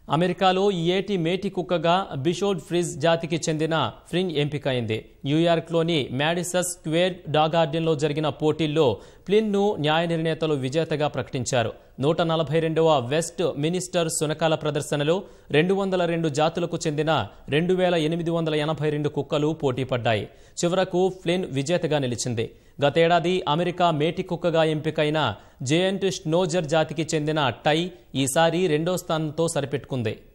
అమెరికాలో ఈ ఏటి మేటి కుక్కగా బిషోడ్ ఫ్రిజ్ జాతికి చెందిన ఫ్రిన్ ఎంపికైంది న్యూయార్క్లోని మ్యాడిసస్ స్క్వేర్ డాగార్డెన్లో జరిగిన పోటీల్లో ఫ్లిన్ను న్యాయ నిర్ణేతలు విజేతగా ప్రకటించారు నూట నలభై రెండవ వెస్ట్ మినిస్టర్ సునకాల ప్రదర్శనలో రెండు వందల రెండు జాతులకు చెందిన రెండు వేల ఎనిమిది వందల ఎనభై రెండు కుక్కలు పోటీ పడ్డాయి చివరకు ఫ్లిన్ విజేతగా నిలిచింది గతేడాది అమెరికా మేటి కుక్కగా ఎంపికైన జేఎంట్ స్నోజర్ జాతికి చెందిన టై ఈసారి రెండో స్థానంతో సరిపెట్టుకుంది